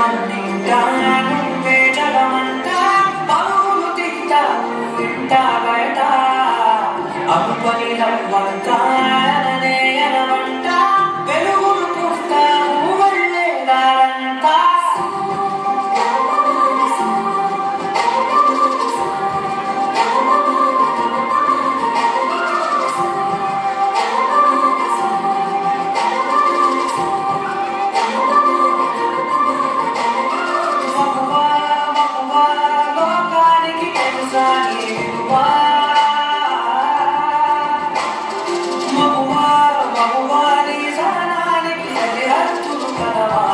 మన్నింటా నువ్వే జగమంట పరుగులు తింటావు ఇంట బయట అనుపని నవ్వంట అననే అనవంట వెలుగులు పూస్తావు వెళ్ళేదారంతా మగువా మగువా లోకానికి తెలుసా నీ విలువా మగువా మగువా నీ సహనానికి సరిహద్దులు కలవా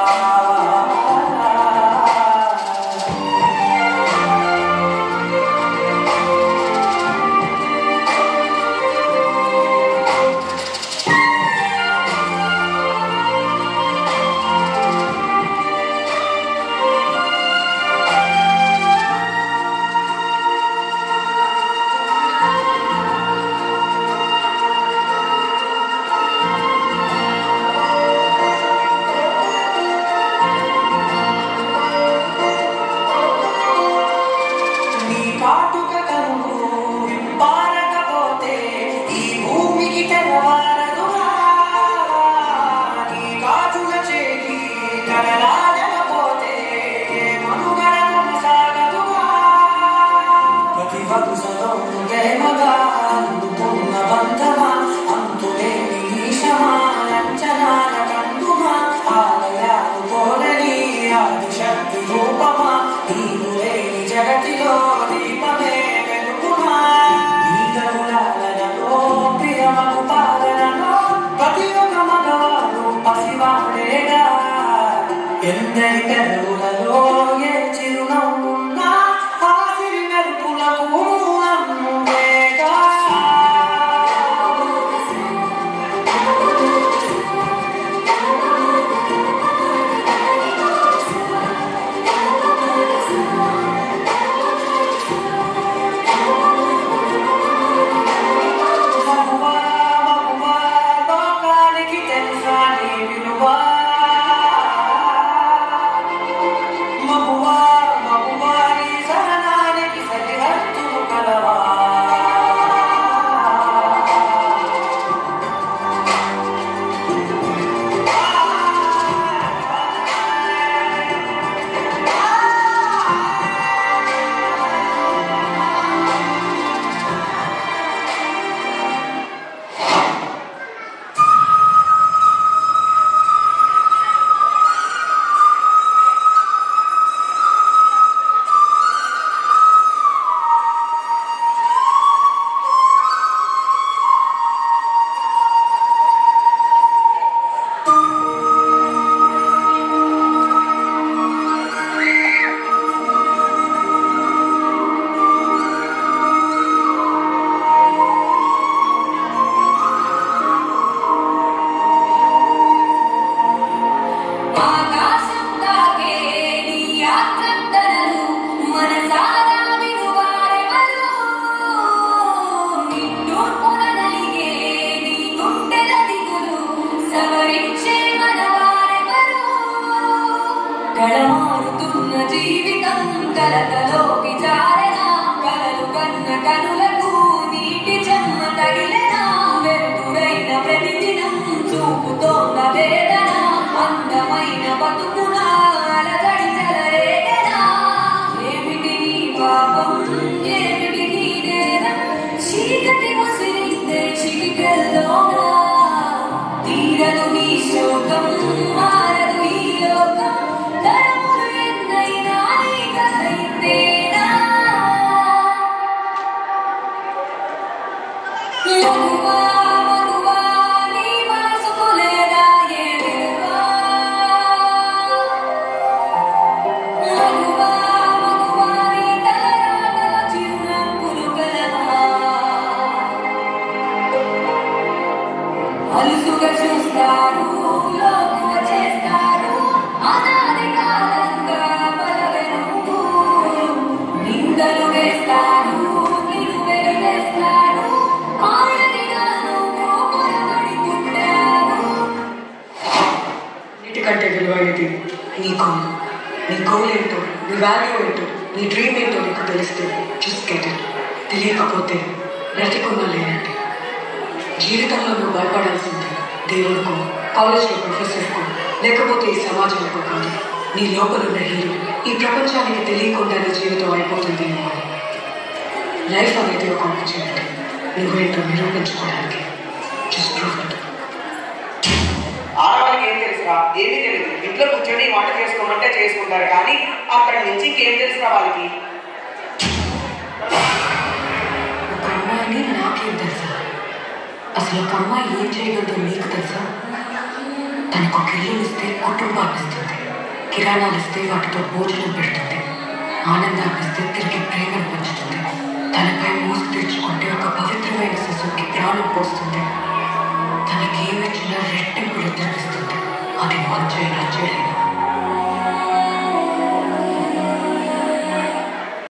నీ కాటుక కనుకు విప్పారకపోతే ఈ భూమికి తెల్లవారదుగా నీ కాటుక చేయి కడలాడకపోతే మనుగడ కొనసాగదుగా ప్రతి వరుసలో ప్రేమగా అందుకున్న బంధమా అంతులేని ఈశమా అంచనాల కందుమా ఆలయాలు కోరని ఆదిశక్తి రూపమా నీవు లేని జగతిలో దీపమే వెలుగుమా ఈ గరుడాలలో ప్రియమగు పాలనలో ప్రతి ఒక్క మగవాడు పసివాడేగా ఎందరి కరువులలో ఏ చిరునవ్వున్నా ఆ సిరి మెరుపులకు మూలముగా మగువా మగువా లోకానికి తెలుసా నీ విలువా మగువా మగువా నీ సహనానికి సరిహద్దులు కలవా ఆకాశం తాకే నీ ఆక్రందనలు మనసారా వినువారెవరు నిట్టూర్పున నలిగే నీ గుండెల దిగులు సవరించే మనవారెవరు కళమారుతున్న జీవితం కలతలోకి జారెనా కలలు కన్న కనులకు నీటి చెమ్మ తగిలెనా వెలుతురైన ప్రతిదినం చూపుతోన్న వేదన అందమైన బతుకున అలజడి చెలరేగనా ఏమిటి నీ పాపం ఏమిటి నీ నేరం చీకటి ముసిరిందే చిటికెల్లోనా తీరదు నీ శోకం మారదు ఈ లోకం తరములు ఎన్నైనా నీ కథ ఇంతేనా మగువా మగువా నీ మనసుకు లేదా ఏ విలువా మగువా మగువా నీ తలరాతల చిరునవ్వులు కలవా అలుసుగా చూస్తారు లోకువ చేస్తారు అనాది కాలంగా బలవెనుగు నిందలు వేస్తారు నిలువెలు వేస్తారు ఆయనగా నువ్వు పొరబడి పుట్టావు అన్నిటికంటే విలువైనది నీ కాలం నీ గోల్ ఏంటో నీ వాల్యూ ఏంటో నీ డ్రీమ్ ఏంటో నీకు తెలిస్తే జస్ట్ గెట్ ఇట్ తెలియకపోతే బ్రతికున్నా లేనంటే జీవితంలో నువ్వు భయపడాల్సింది దేవుడికో కాలేజ్లో ప్రొఫెసర్కో లేకపోతే ఈ సమాజంకో కాదు నీ లోపల ఉన్న హీరో ఈ ప్రపంచానికి తెలియకుండా నీ జీవితం అయిపోతుంది ఏమో అని. లైఫ్ అనేది ఒక ఆపర్చునిటీ నువ్వేంటో నిరూపించుకోవడానికి జస్ట్ ప్రూవ్ ఇట్ ఆడవాళ్ళకి ఏం తెలుసురా ఏమీ తెలియదు ఇంట్లో కూర్చొని వంట చేసుకోమంటే చేసుకుంటారు కానీ అక్కడి నుంచి ఇంకేం తెలుసురా వాళ్ళకి ఒక అమ్మాయిని నాకేం తెలుసా అసలు ఒక అమ్మాయి ఏం చేయగలదో నీకు తెలుసా తనకు ఒక ఇల్లు ఇస్తే కుటుంబాన్ని ఇస్తుంది కిరాణాలు ఇస్తే వాటితో భోజనం పెడుతుంది ఆనందాన్ని ఇస్తే తిరిగి ప్రేమను పంచుతుంది తనపై మోసు తీర్చుకుంటే ఒక పవిత్రమైన శిశువుకి ప్రాణం పోస్తుంది తనకి ఏమిచ్చినా రెట్టింపులు తెప్పిస్తుంది అది మంచైనా చెడైనా